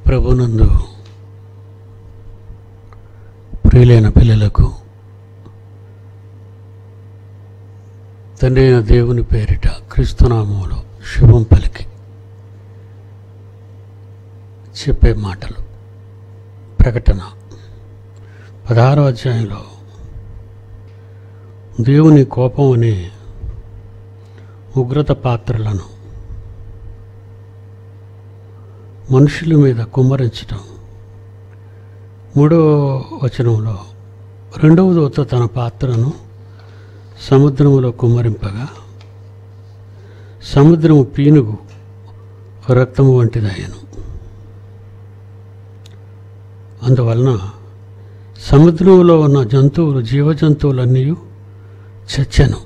ప్రభునందు ప్రియులైన పిల్లలకు తండ్రి అయిన దేవుని పేరిట క్రీస్తునామంలో శుభం పలికి చెప్పే మాటలు ప్రకటన పదహారో అధ్యాయంలో దేవుని కోపం అనే ఉగ్రత పాత్రలను మనుషుల మీద కుమ్మరించటం మూడవ వచనంలో రెండవ దూత తన పాత్రను సముద్రములో కుమ్మరింపగా సముద్రము పీనుగు రక్తము వంటిదయ్యను అందువలన సముద్రంలో ఉన్న జంతువులు జీవజంతువులన్నీ చచ్చెను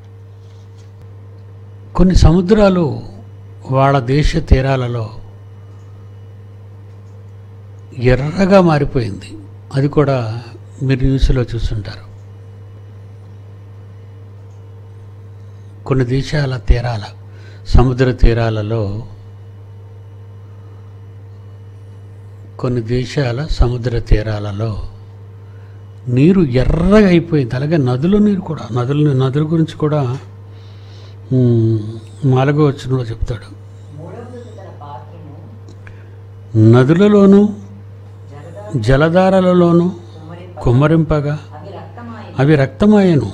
కొన్ని సముద్రాలు వాళ్ళ దేశ తీరాలలో ఎర్రగా మారిపోయింది అది కూడా మీరు న్యూస్లో చూస్తుంటారు కొన్ని దేశాల తీరాల సముద్ర తీరాలలో కొన్ని దేశాల సముద్ర తీరాలలో నీరు ఎర్రగా అయిపోయింది అలాగే నదుల నీరు కూడా నదుల నదుల గురించి కూడా మ్, నాలుగో వచనంలో చెప్తాడు మూడవ దూత తన పాత్రను నదులలోనూ జలద జలధారలలోనూ కుమ్మరింప కుమ్మరింపగా అవి రక్తమాయి అవి రక్తమాయను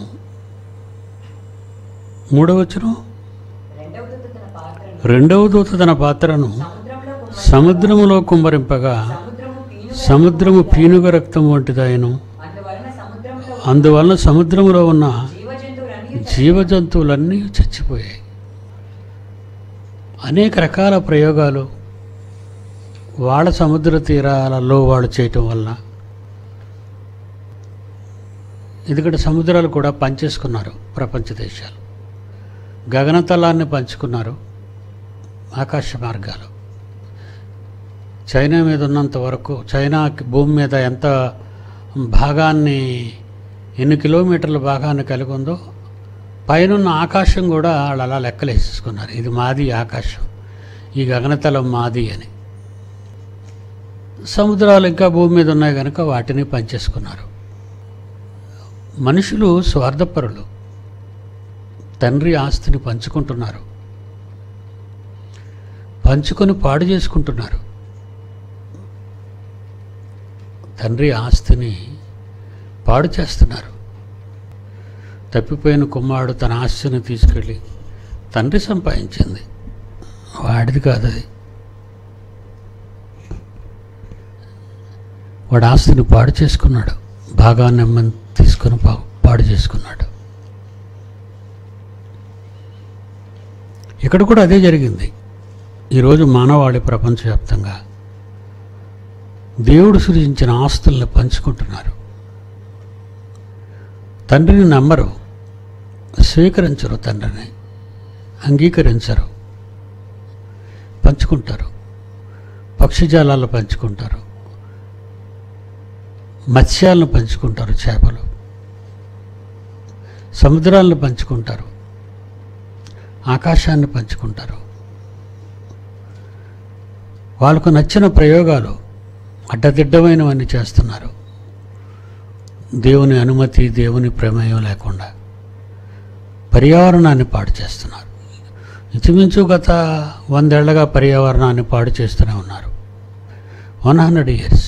మూడవచనం రెండవ దూత తన పాత్రను రెండవ దూత తన పాత్రను సముద్రంలో కుమ్మరి సముద్రములో కుమ్మరింపగా సముద్రము పీను సముద్రము పీనుగ రక్తం వంటిదాయను అందువలన సముద్రంలో అందువలన సముద్రములో ఉన్న జీవ జంతువులన్నీ జీవజంతువులన్నీ చచ్చిపోయాయి అనేక రకాల ప్రయోగాలు వాళ్ళ సముద్ర తీరాలలో వాళ్ళు చేయటం వలన ఎందుకంటే సముద్రాలు కూడా పంచేసుకున్నారు ప్రపంచ దేశాలు గగనతలాన్ని పంచుకున్నారు ఆకాశ మార్గాలు చైనా మీద ఉన్నంత వరకు చైనాకి భూమి మీద ఎంత భాగాన్ని ఎన్ని కిలోమీటర్ల భాగాన్ని కలిగి ఉందో పైనున్న ఆకాశం కూడా వాళ్ళు అలా లెక్కలేసేసుకున్నారు ఇది మాది ఆకాశం ఈ గగనతలం మాది అని సముద్రాలు ఇంకా భూమి మీద ఉన్నాయి కనుక వాటిని పంచేసుకున్నారు మనుషులు స్వార్థపరులు తండ్రి ఆస్తిని పంచుకుంటున్నారు పంచుకొని పాడు చేసుకుంటున్నారు తండ్రి ఆస్తిని పాడు చేస్తున్నారు తప్పిపోయిన కుమారుడు తన ఆస్తిని తీసుకెళ్ళి తండ్రి సంపాదించింది వాడిది కాదు అది వాడు ఆస్తిని పాడు చేసుకున్నాడు భాగాన్ని అమ్మని తీసుకొని పా పాడు చేసుకున్నాడు ఇక్కడ కూడా అదే జరిగింది ఈరోజు మానవాళి ప్రపంచవ్యాప్తంగా దేవుడు సృజించిన ఆస్తుల్ని పంచుకుంటున్నారు తండ్రిని నమ్మరు స్వీకరించరు తండ్రిని అంగీకరించరు పంచుకుంటారు పక్షిజాలాలు పంచుకుంటారు మత్స్యాలను పంచుకుంటారు చేపలు సముద్రాలను పంచుకుంటారు ఆకాశాన్ని పంచుకుంటారు వాళ్ళకు నచ్చిన ప్రయోగాలు అడ్డదిడ్డమైనవన్నీ చేస్తున్నారు దేవుని అనుమతి దేవుని ప్రమేయం లేకుండా పర్యావరణాన్ని పాడు చేస్తున్నారు ఇంచుమించు గత వందేళ్లగా పర్యావరణాన్ని పాడు చేస్తూనే ఉన్నారు వన్ హండ్రెడ్ ఇయర్స్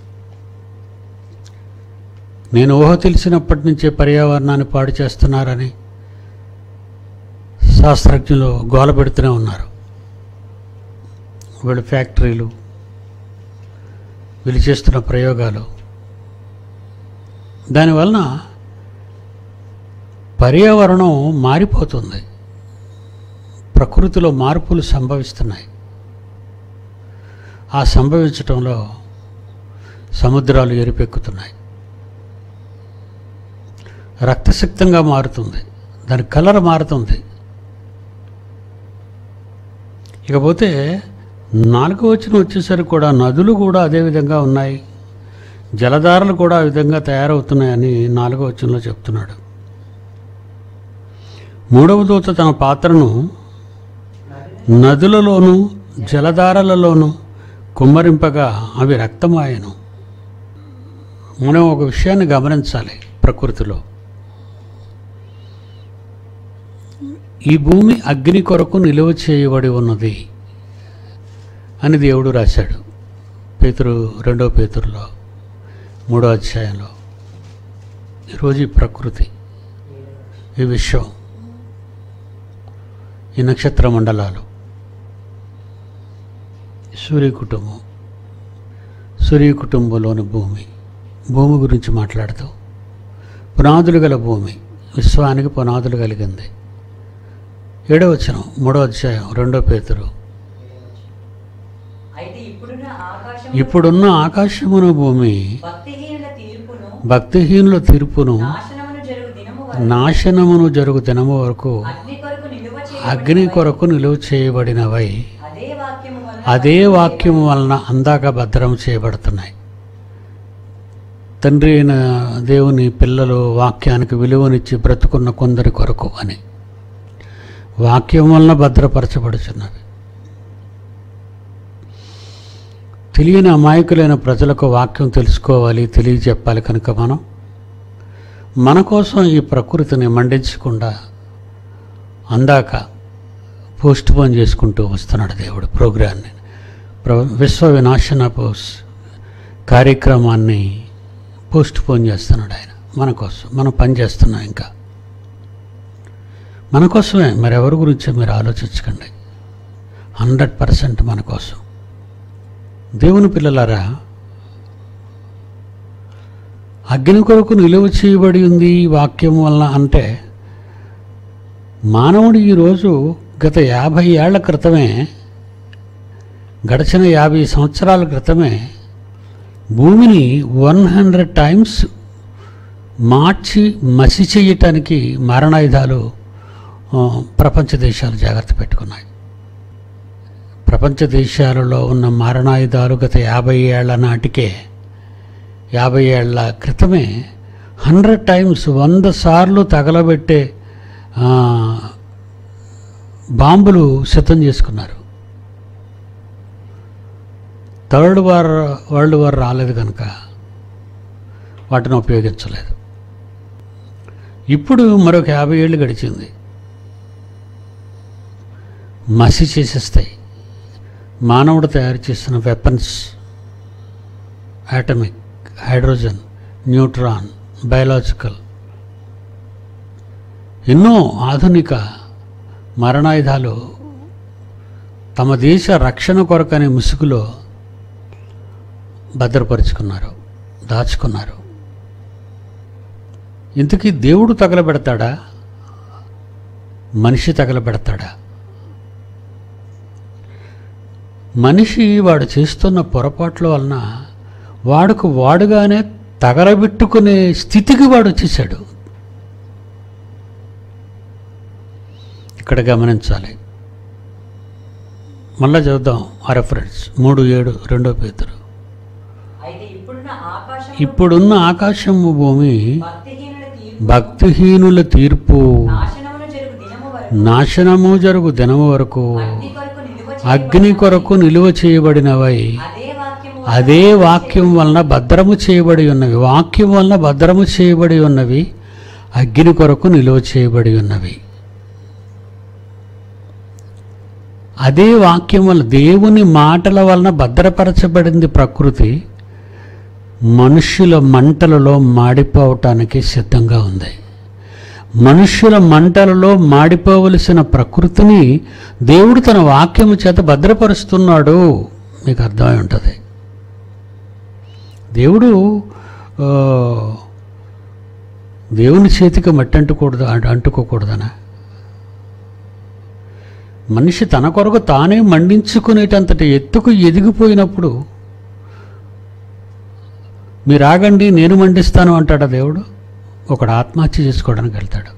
నేను ఊహ తెలిసినప్పటి నుంచే పర్యావరణాన్ని పాడు చేస్తున్నారని శాస్త్రజ్ఞులు గోల పెడుతూనే ఉన్నారు వీళ్ళు ఫ్యాక్టరీలు వీళ్ళు చేస్తున్న ప్రయోగాలు దానివలన పర్యావరణం మారిపోతుంది ప్రకృతిలో మార్పులు సంభవిస్తున్నాయి ఆ సంభవించటంలో సముద్రాలు ఎరిపెక్కుతున్నాయి రక్తసిక్తంగా మారుతుంది దాని కలర్ మారుతుంది ఇకపోతే నాలుగో వచ్చిన వచ్చేసరికి కూడా నదులు కూడా అదే విధంగా ఉన్నాయి జలధారలు కూడా ఆ విధంగా తయారవుతున్నాయని నాలుగో వచనంలో చెప్తున్నాడు మూడవ దూత తన పాత్రను నదులలోనూ జలధారలలోనూ కుమ్మరింపగా అవి రక్తమాయను మనం ఒక విషయాన్ని గమనించాలి ప్రకృతిలో ఈ భూమి అగ్ని కొరకు నిలువ చేయబడి ఉన్నది అని దేవుడు రాశాడు పేతురు రెండో పేతురులో మూడో అధ్యాయంలో ఈరోజు ఈ ప్రకృతి ఈ విశ్వం ఈ నక్షత్ర మండలాలు సూర్య కుటుంబం సూర్య కుటుంబంలోని భూమి భూమి గురించి మాట్లాడుతూ పునాదులు గల భూమి విశ్వానికి పునాదులు కలిగింది ఏడో వచనం మూడో అధ్యాయం రెండో పేతురు అయితే ఇప్పుడున్న ఆకాశం ఇప్పుడున్న ఆకాశమును భూమి భక్తిహీనుల తీర్పును భక్తిహీనుల తీర్పును నాశనమును జరుగు దినము వరకు నాశనమును జరుగు దినము వరకు అగ్ని కొరకు నిలువ అగ్ని కొరకు నిలువ చేయబడినవై అదే వాక్యము వలన అదే వాక్యము వలన అందాక భద్రం చేయబడుతున్నాయి తండ్రి అయిన దేవుని పిల్లలు వాక్యానికి విలువనిచ్చి బ్రతుకున్న కొందరి కొరకు అని వాక్యం వలన భద్రపరచబడుచున్నవి తెలియని అమాయకులైన ప్రజలకు వాక్యం తెలుసుకోవాలి తెలియజెప్పాలి కనుక మనం మన కోసం ఈ ప్రకృతిని మండించకుండా అందాక పోస్ట్ పోన్ చేసుకుంటూ వస్తున్నాడు దేవుడు ప్రోగ్రాన్ని ప్ర- విశ్వ వినాశన పోస్ కార్యక్రమాన్ని పోస్ట్ పోన్ చేస్తున్నాడు ఆయన మన కోసం మనం పని చేస్తున్నాం ఇంకా మన కోసమే మరి ఎవరి గురించో మీరు ఆలోచించకండి హండ్రెడ్ పర్సెంట్ మన కోసం దేవుని పిల్లలారా అగ్ని కొరకు నిలువ చేయబడి ఉంది ఈ వాక్యం వలన అంటే మానవుడు ఈరోజు గత యాభై ఏళ్ల క్రితమే గడిచిన యాభై సంవత్సరాల క్రితమే భూమిని వన్ హండ్రెడ్ టైమ్స్ మార్చి మసి చేయటానికి మారణాయుధాలు ఆ, ప్రపంచ దేశాలు జాగ్రత్త పెట్టుకున్నాయి ప్రపంచ దేశాలలో ఉన్న మారణాయుధాలు గత యాభై ఏళ్ల నాటికే యాభై ఏళ్ల క్రితమే హండ్రెడ్ టైమ్స్ వంద సార్లు తగలబెట్టే ఆ, బాంబులు సిద్ధం చేసుకున్నారు థర్డ్ వార్ వరల్డ్ వార్ రాలేదు కనుక వాటిని ఉపయోగించలేదు ఇప్పుడు మరొక యాభై ఏళ్ళు గడిచింది మసి చేసేస్తాయి మానవుడు తయారు చేసిన weapons atomic hydrogen neutron biological ఎన్నో ఆధునిక మరణాయుధాలు తమ దేశ రక్షణ కొరకనే ముసుగులో భద్రపరుచుకున్నారు దాచుకున్నారు ఇంతకీ దేవుడు తగలబెడతాడా మనిషి తగలబెడతాడా మనిషి వాడు చేస్తున్న పొరపాట్ల వలన వాడుకు వాడుగానే తగలబెట్టుకునే స్థితికి వాడు వచ్చేసాడు ఇక్కడ గమనించాలి మళ్ళా చదువుదాం ఆ రెఫరెన్స్ మూడు ఏడు రెండో పేతురు అయితే ఇప్పుడున్న ఆకాశం ఇప్పుడున్న ఆకాశము భూమి భక్తిహీనుల తీర్పు భక్తిహీనుల తీర్పు నాశనమును జరుగు దినము వరకు నాశనము జరుగు దినము వరకు అగ్ని కొరకు నిలువ అగ్ని కొరకు నిలువ చేయబడినవై అదే వాక్యము అదే వాక్యం వలన భద్రము చేయబడి ఉన్నవి వాక్యం వలన భద్రము చేయబడి ఉన్నవి అగ్ని కొరకు నిలువ చేయబడి ఉన్నవి అదే వాక్యం వల్ల దేవుని మాటల వలన భద్రపరచబడింది ప్రకృతి మనుష్యుల మంటలలో మాడిపోవటానికి సిద్ధంగా ఉంది మనుష్యుల మంటలలో మాడిపోవలసిన ప్రకృతిని దేవుడు తన వాక్యము చేత భద్రపరుస్తున్నాడు మీకు అర్థమై ఉంటుంది దేవుడు ఆ, దేవుని చేతికి మట్టి అంటుకూడదు అంటు- అంటుకోకూడదనా మనిషి తన కొరకు తానే మండించుకునేటంతటి ఎత్తుకు ఎదిగిపోయినప్పుడు మీరు ఆగండి నేను మండిస్తాను అంటాడా దేవుడు ఒకడు ఆత్మహత్య చేసుకోవడానికి వెళ్తాడు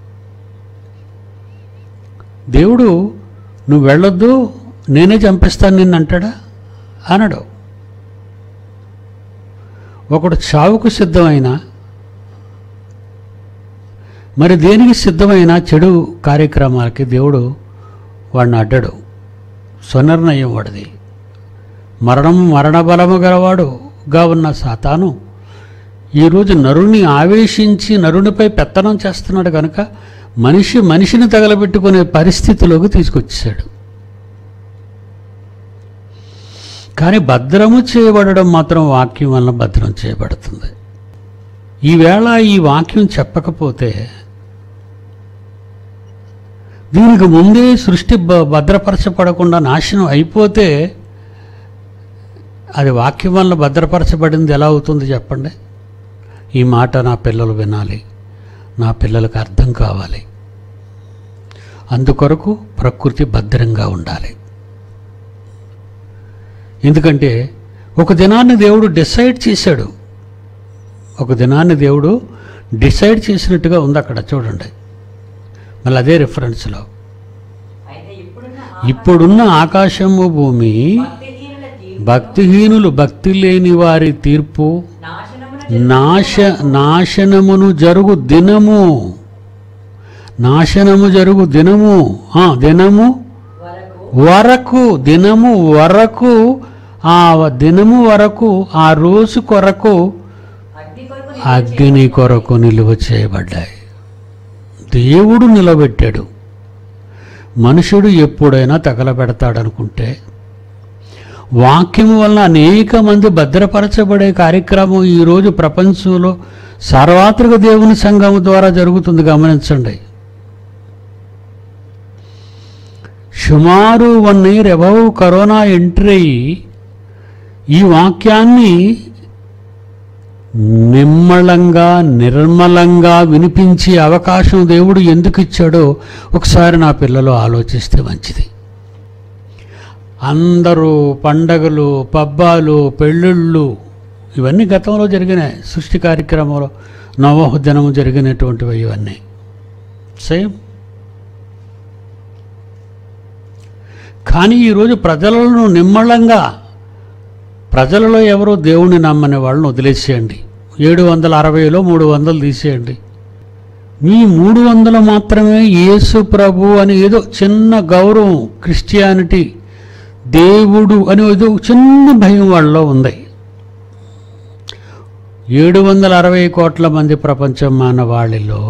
దేవుడు నువ్వు వెళ్ళొద్దు నేనే చంపిస్తాను నిన్ను అంటాడా అనడు ఒకడు చావుకు సిద్ధమైన మరి దేనికి సిద్ధమైన చెడు కార్యక్రమాలకి దేవుడు వాడిని అడ్డడు స్వనిర్ణయం వాడిది మరణము మరణ బలము గలవాడుగా ఉన్న సాతాను ఈరోజు నరుని ఆవేశించి నరునిపై పెత్తనం చేస్తున్నాడు కనుక మనిషి మనిషిని తగలబెట్టుకునే పరిస్థితిలోకి తీసుకొచ్చాడు కానీ భద్రము చేయబడడం మాత్రం వాక్యం వలన భద్రం చేయబడుతుంది ఈవేళ ఈ వాక్యం చెప్పకపోతే దీనికి ముందే సృష్టి భ- భద్రపరచబడకుండా నాశనం అయిపోతే అది వాక్యం వల్ల భద్రపరచబడింది ఎలా అవుతుంది చెప్పండి ఈ మాట నా పిల్లలు వినాలి నా పిల్లలకు అర్థం కావాలి అందుకొరకు ప్రకృతి భద్రంగా ఉండాలి ఎందుకంటే ఒక దినాన్ని దేవుడు డిసైడ్ చేశాడు ఒక దినాన్ని దేవుడు డిసైడ్ చేసినట్టుగా ఉంది అక్కడ చూడండి మళ్ళీ అదే రిఫరెన్స్లో అయితే ఇప్పుడున్న ఇప్పుడున్న ఆకాశము భూమి భక్తిహీనుల తీర్పు భక్తిహీనులు భక్తి లేని వారి తీర్పు నాశనమున నాశ నాశనమును జరుగు దినము నాశనము జరుగు దినము ఆ, దినము వరకు వరకు దినము వరకు ఆ దినము వరకు ఆ రోజు కొరకు అగ్ని కొరకు అగ్ని కొరకు నిలువ చేయబడ్డాయి దేవుడు నిలబెట్టాడు మనుషుడు ఎప్పుడైనా తగలబెడతాడనుకుంటే వాక్యము వలన అనేక మంది భద్రపరచబడే కార్యక్రమం ఈరోజు ప్రపంచంలో సార్వత్రిక దేవుని సంఘం ద్వారా జరుగుతుంది గమనించండి సుమారు one year above corona entry అయ్యి ఈ వాక్యాన్ని నిమ్మళంగా నిర్మలంగా వినిపించే అవకాశం దేవుడు ఎందుకు ఇచ్చాడో ఒకసారి నా పిల్లలు ఆలోచిస్తే మంచిది అందరూ పండగలు పబ్బాలు పెళ్ళిళ్ళు ఇవన్నీ గతంలో జరిగినాయి సృష్టి కార్యక్రమంలో నవోహ దినం జరిగినటువంటివి ఇవన్నీ సేమ్ కానీ ఈరోజు ప్రజలను నిమ్మళంగా ప్రజలలో ఎవరో దేవుణ్ణి నమ్మని వాళ్ళని వదిలేసేయండి ఏడు వందల అరవైలో మూడు వందలు తీసేయండి మీ మూడు వందలు మాత్రమే యేసు ప్రభు అని ఏదో చిన్న గౌరవం క్రిస్టియానిటీ దేవుడు అని ఏదో చిన్న భయం వాళ్ళలో ఉంది ఏడు వందల అరవై కోట్ల మంది ప్రపంచం మానవాళిలో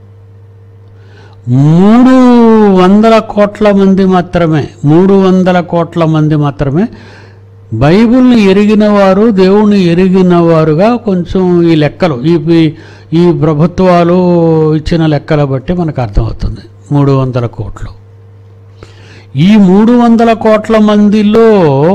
మూడు వందల కోట్ల మంది మాత్రమే మూడు వందల కోట్ల మంది మాత్రమే బైబిల్ని ఎరిగిన వారు దేవుణ్ణి ఎరిగిన వారుగా కొంచెం ఈ లెక్కలు ఈ ఈ- ఈ ప్రభుత్వాలు ఇచ్చిన లెక్కల బట్టి మనకు అర్థమవుతుంది మూడు వందల కోట్లు ఈ మూడు వందల కోట్ల మందిలో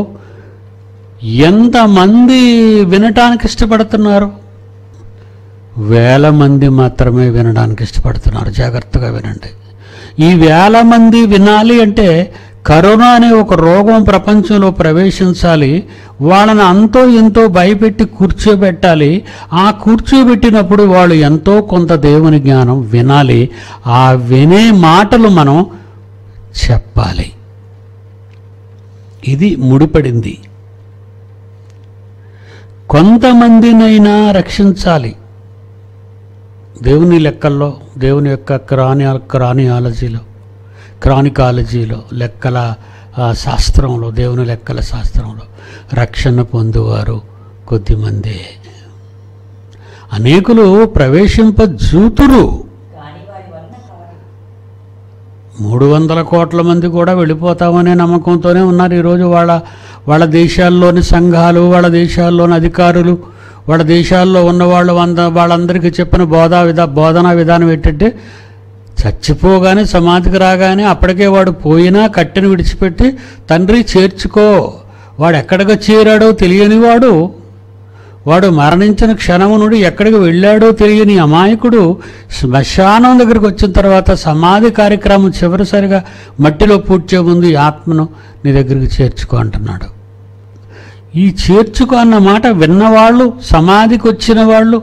ఎంతమంది వినటానికి ఇష్టపడుతున్నారు వేల మంది మాత్రమే వినడానికి ఇష్టపడుతున్నారు జాగ్రత్తగా వినండి ఈ వేల మంది వినాలి అంటే కరోనా అనే ఒక రోగం ప్రపంచంలో ప్రవేశించాలి వాళ్ళని అంతో ఎంతో భయపెట్టి కూర్చోబెట్టాలి ఆ కూర్చోబెట్టినప్పుడు వాళ్ళు ఎంతో కొంత దేవుని జ్ఞానం వినాలి ఆ వినే మాటలు మనం చెప్పాలి ఇది ముడిపడింది కొంతమందినైనా రక్షించాలి దేవుని లెక్కల్లో దేవుని యొక్క క్రాని క్రానియాలజీలో క్రానికాలజీలో లెక్కల ఆ, శాస్త్రంలో దేవుని లెక్కల శాస్త్రంలో రక్షణ పొందువారు కొద్దిమందే అనేకులు ప్రవేశింప జూతురు కాని వారి వలన కాదు మూడు వందల కోట్ల మంది కూడా వెళ్ళిపోతామనే నమ్మకంతోనే ఉన్నారు ఈరోజు వాళ్ళ వాళ్ళ దేశాల్లోని సంఘాలు వాళ్ళ దేశాల్లోని అధికారులు వాళ్ళ దేశాల్లో ఉన్న వాళ్ళు వంద వాళ్ళందరికీ చెప్పిన బోధా విధా బోధనా విధానం ఏంటంటే చచ్చిపోగానే సమాధికి రాగానే అప్పటికే వాడు పోయినా కట్టెను విడిచిపెట్టి తండ్రి చేర్చుకో వాడు ఎక్కడికి చేరాడో తెలియని వాడు వాడు మరణించిన క్షణము నుండి ఎక్కడికి వెళ్ళాడో తెలియని అమాయకుడు శ్మశానం దగ్గరికి వచ్చిన తర్వాత సమాధి కార్యక్రమం చివరిసరిగా మట్టిలో పూడ్చే ముందు ఈ ఆత్మను నీ దగ్గరికి చేర్చుకో అంటున్నాడు ఈ చేర్చుకో అన్న మాట విన్నవాళ్ళు సమాధికి వచ్చిన వాళ్ళు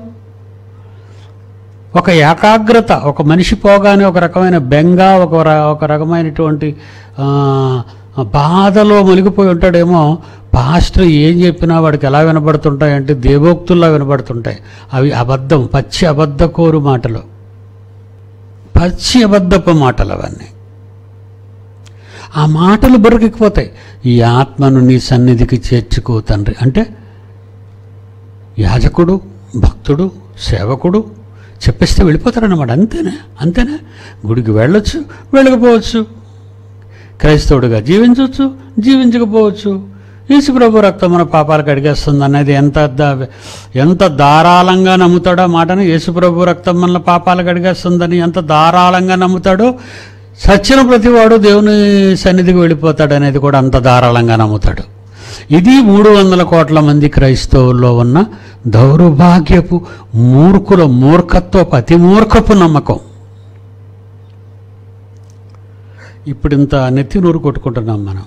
ఒక ఏకాగ్రత ఒక మనిషి పోగానే ఒక రకమైన బెంగ ఒక ర- ఒక రకమైనటువంటి ఆ, బాధలో మునిగిపోయి ఉంటాడేమో పాస్టర్ ఏం చెప్పినా వాడికి ఎలా వినబడుతుంటాయి అంటే దేవోక్తుల్లా వినబడుతుంటాయి అవి అబద్ధం పచ్చి అబద్ధకోరు మాటలు పచ్చి అబద్ధపు మాటలు అవన్నీ ఆ మాటలు బుర్రకెక్కిపోతాయి ఈ ఆత్మను నీ సన్నిధికి చేర్చుకో తండ్రి అంటే యాజకుడు భక్తుడు సేవకుడు చెప్పేస్తే వెళ్ళిపోతారన్నమాట అంతేనా అంతేనా గుడికి వెళ్ళొచ్చు వెళ్ళకపోవచ్చు క్రైస్తవుడిగా జీవించవచ్చు జీవించకపోవచ్చు యేసుప్రభు రక్తం మన పాపాలకు అడిగేస్తుంది అనేది ఎంత ద- ఎంత ధారాళంగా నమ్ముతాడో ఆ మాటను యేసుప్రభు రక్తం మన పాపాలకు అడిగేస్తుందని ఎంత ధారాళంగా నమ్ముతాడో సచ్చిన ప్రతివాడు దేవుని సన్నిధికి వెళ్ళిపోతాడు అనేది కూడా అంత ధారాళంగా నమ్ముతాడు ఇది మూడు వందల కోట్ల మంది క్రైస్తవుల్లో ఉన్న దౌర్భాగ్యపు మూర్ఖుల మూర్ఖత్వపు అతి మూర్ఖపు నమ్మకం ఇప్పుడు ఇంత నెత్తి నూరు కొట్టుకుంటున్నాం మనం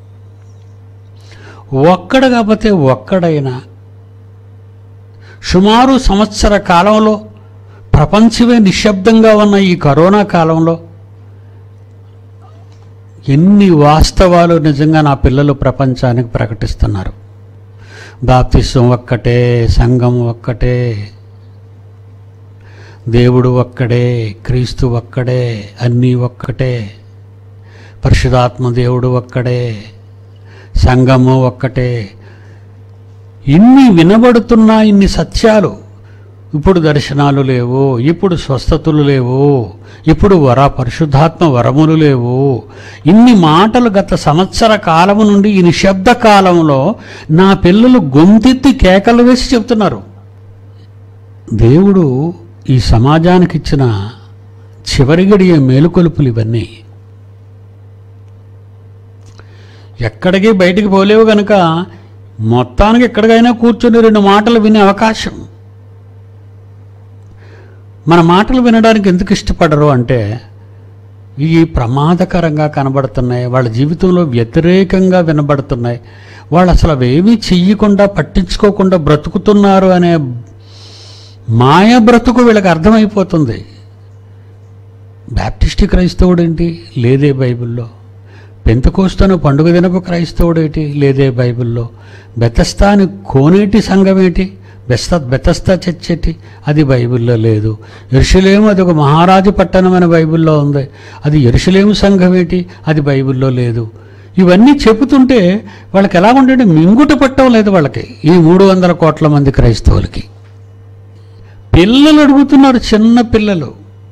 ఒక్కడ కాకపోతే ఒక్కడైనా సుమారు సంవత్సర కాలంలో ప్రపంచమే నిశ్శబ్దంగా ఉన్న ఈ కరోనా కాలంలో ఎన్ని వాస్తవాలు నిజంగా నా పిల్లలు ప్రపంచానికి ప్రకటిస్తున్నారు బాప్తిసం ఒక్కటే సంఘం ఒక్కటే దేవుడు ఒక్కడే క్రీస్తు ఒక్కడే అన్నీ ఒక్కటే పరిశుధాత్మ దేవుడు ఒక్కడే సంఘము ఒక్కటే ఇన్ని వినబడుతున్నా ఇన్ని సత్యాలు ఇప్పుడు దర్శనాలు లేవు ఇప్పుడు స్వస్థతలు లేవు ఇప్పుడు వర పరిశుద్ధాత్మ వరములు లేవు ఇన్ని మాటలు గత సంవత్సర కాలము నుండి ఈ నిశ్శబ్ద కాలంలో నా పిల్లలు గొంతెత్తి కేకలు వేసి చెప్తున్నారు దేవుడు ఈ సమాజానికి ఇచ్చిన చివరి గడియ మేలుకొలుపులు ఇవన్నీ ఎక్కడికి బయటికి పోలేవు కనుక మొత్తానికి ఎక్కడికైనా కూర్చొని రెండు మాటలు వినే అవకాశం మన మాటలు వినడానికి ఎందుకు ఇష్టపడరు అంటే ఇవి ప్రమాదకరంగా కనబడుతున్నాయి వాళ్ళ జీవితంలో వ్యతిరేకంగా వినబడుతున్నాయి వాళ్ళు అసలు అవేమీ చెయ్యకుండా పట్టించుకోకుండా బ్రతుకుతున్నారు అనే మాయ బ్రతుకు వీళ్ళకి అర్థమైపోతుంది బ్యాప్టిస్ట్ క్రైస్తవుడు ఏంటి లేదే బైబిల్లో పెంతకోస్తాను పండుగ దినపు క్రైస్తవుడు ఏంటి లేదే బైబిల్లో బెతస్తాని కోనేటి సంఘం ఏంటి బెస్త బెతస్తా చర్చేటి అది బైబిల్లో లేదు ఎరుషలేము అది ఒక మహారాజు పట్టణం అని బైబిల్లో ఉంది అది ఎరుషలేము సంఘం ఏంటి అది బైబిల్లో లేదు ఇవన్నీ చెబుతుంటే వాళ్ళకి ఎలా ఉంటే మింగుట పట్టం లేదు వాళ్ళకి ఈ మూడు వందల కోట్ల మంది క్రైస్తవులకి పిల్లలు అడుగుతున్నారు చిన్న పిల్లలు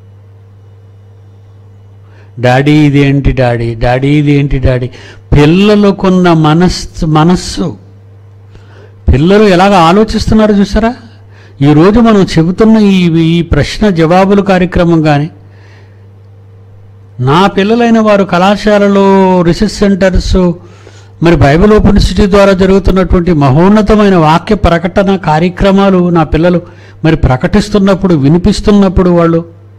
డాడీ ఇదేంటి డాడీ డాడీ ఇదేంటి డాడీ పిల్లలకున్న మనస్సు మనస్సు పిల్లలు ఎలాగ ఆలోచిస్తున్నారో చూసారా ఈరోజు మనం చెబుతున్న ఈ ఈ ప్రశ్న జవాబుల కార్యక్రమం కానీ నా పిల్లలైన వారు కళాశాలలో రీసెర్చ్ సెంటర్స్ మరి బైబిల్ ఓపెన్ సిటీ ద్వారా జరుగుతున్నటువంటి మహోన్నతమైన వాక్య ప్రకటన కార్యక్రమాలు నా పిల్లలు మరి ప్రకటిస్తున్నప్పుడు వినిపిస్తున్నప్పుడు వాళ్ళు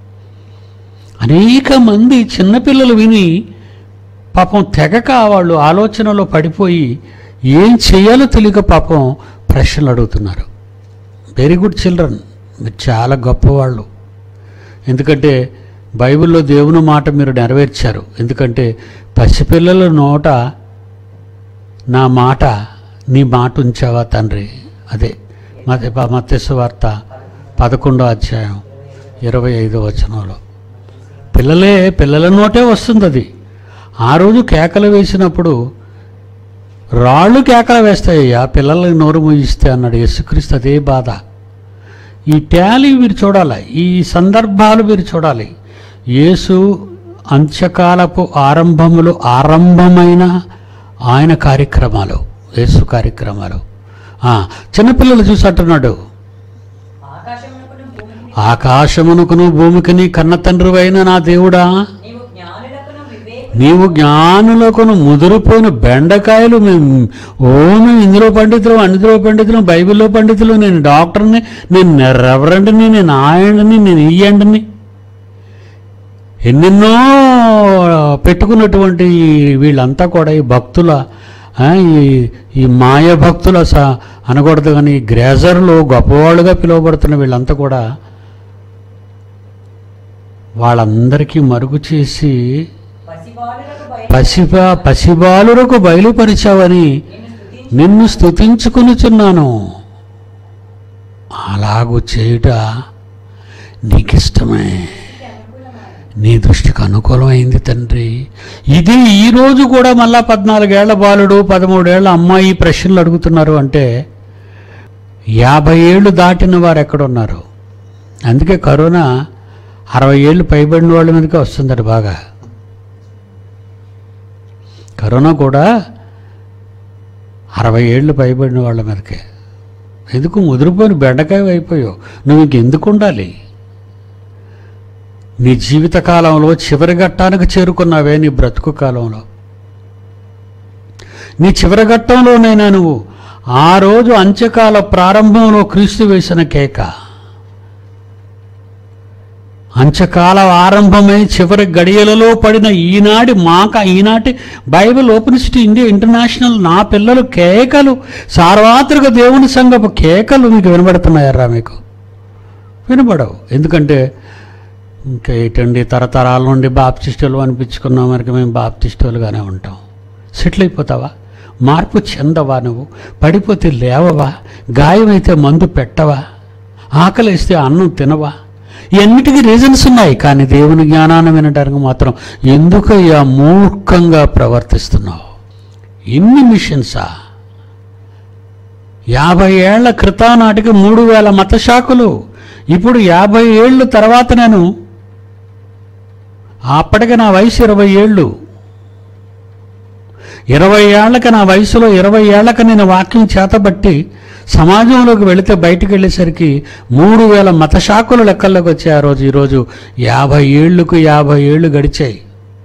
అనేక మంది చిన్నపిల్లలు విని పాపం తెగక వాళ్ళు ఆలోచనలో పడిపోయి ఏం చేయాలో తెలియక పాపం ప్రశ్నలు అడుగుతున్నారు వెరీ గుడ్ చిల్డ్రన్ మీరు చాలా గొప్పవాళ్ళు ఎందుకంటే బైబిల్లో దేవుని మాట మీరు నెరవేర్చారు ఎందుకంటే పసిపిల్లల నోట నా మాట నీ మాట ఉంచావా తండ్రి అదే మత మత్స్సు వార్త పదకొండో అధ్యాయం ఇరవై ఐదో వచనంలో పిల్లలే పిల్లల నోటే వస్తుంది అది ఆ రోజు కేకలు వేసినప్పుడు రాళ్ళు కేకలు వేస్తాయ్యా పిల్లల్ని నోరు మూయిస్తే అన్నాడు యేసుక్రీస్తు అదే బాధ ఈ ట్యాలీ మీరు చూడాలి ఈ సందర్భాలు మీరు చూడాలి యేసు అంత్యకాలపు ఆరంభములు ఆరంభమైన ఆయన కార్యక్రమాలు యేసు కార్యక్రమాలు ఆ, చిన్నపిల్లలు చూసి అంటున్నాడు ఆకాశమునకును భూమికి ఆకాశమునకును భూమికిని కన్న తండ్రివైన నా దేవుడా నీవు జ్ఞానులకును వివేకు నీవు జ్ఞానులకును ముదురుపోయిన బెండకాయలు మేము ఓ మేము ఇందులో పండితులు అందులో పండితులు బైబిల్లో పండితులు నేను డాక్టర్ని నేను రెవరెండ్ని నేను ఆయండిని నేను ఇయ్యండిని ఎన్నెన్నో పెట్టుకున్నటువంటి వీళ్ళంతా కూడా ఈ భక్తుల ఆ, ఈ ఈ మాయ భక్తుల స అనకూడదు కానీ ఈ గ్రేజర్లు గొప్పవాళ్ళుగా పిలువబడుతున్న వీళ్ళంతా కూడా వాళ్ళందరికీ మరుగు చేసి పసిబాలులకు బయలు పసిబా పసిబాలురకు బయలుపరిచావని నిన్ను స్తుతించి నిన్ను స్తుతించుకొనుచున్నాను అలాగూ చేయుట నీకిష్టమే నీ దృష్టికి అనుకూలమైంది తండ్రి ఇది ఈ రోజు కూడా మళ్ళా పద్నాలుగేళ్ల బాలుడు పదమూడేళ్ల అమ్మాయి ఈ ప్రశ్నలు అడుగుతున్నారు అంటే యాభై ఏళ్ళు దాటిన వారు ఎక్కడున్నారు అందుకే కరోనా అరవై ఏళ్ళు పైబడిన వాళ్ళ మీదకే వస్తుందట బాగా కరోనా కూడా అరవై ఏళ్ళు పైబడిన వాళ్ళ మీదకే ఎందుకు ముదిరిపోయిన బెండకాయ అయిపోయావు నువ్వు ఇంకెందుకు ఉండాలి నీ జీవిత కాలంలో చివరి ఘట్టానికి చేరుకున్నావే నీ బ్రతుకు కాలంలో నీ చివరి ఘట్టంలోనైనా నువ్వు ఆ రోజు అంత్యకాల ప్రారంభంలో క్రీస్తు వేసిన కేక అంత్యకాల ఆరంభమై చివరి గడియలలో పడిన ఈనాటి మాక ఈనాటి బైబిల్ ఓపెనిసిటీ ఇండియా ఇంటర్నేషనల్ నా పిల్లలు కేకలు సార్వత్రిక దేవుని సంఘపు కేకలు మీకు వినబడుతున్నాయరా మీకు వినబడవు ఎందుకంటే ఇంకా ఏంటండి తరతరాల నుండి బాప్టిస్టులు అనిపించుకున్నాం మరి మేము బాప్టిస్టులుగానే ఉంటాం సెటిల్ అయిపోతావా మార్పు చెందవా నువ్వు పడిపోతే లేవవా గాయమైతే మందు పెట్టవా ఆకలిస్తే అన్నం తినవా ఎన్నిటికీ రీజన్స్ ఉన్నాయి కానీ దేవుని జ్ఞానాన్ని వినడానికి మాత్రం ఎందుకయ్యా మూర్ఖంగా ప్రవర్తిస్తున్నావు ఇన్ని మిషన్సా యాభై ఏళ్ల క్రితానాటికి మూడు వేల మతశాఖలు ఇప్పుడు యాభై ఏళ్ళు తర్వాత నేను అప్పటికి నా వయసు ఇరవై ఏళ్ళు ఇరవై ఏళ్ళకి నా వయసులో ఇరవై ఏళ్ళకి నేను వాక్యం చేతబట్టి సమాజంలోకి వెళితే బయటికి వెళ్ళేసరికి మూడు వేల మతశాఖలు లెక్కల్లోకి వచ్చాయి ఆ రోజు ఈరోజు యాభై ఏళ్ళకు యాభై ఏళ్ళు గడిచాయి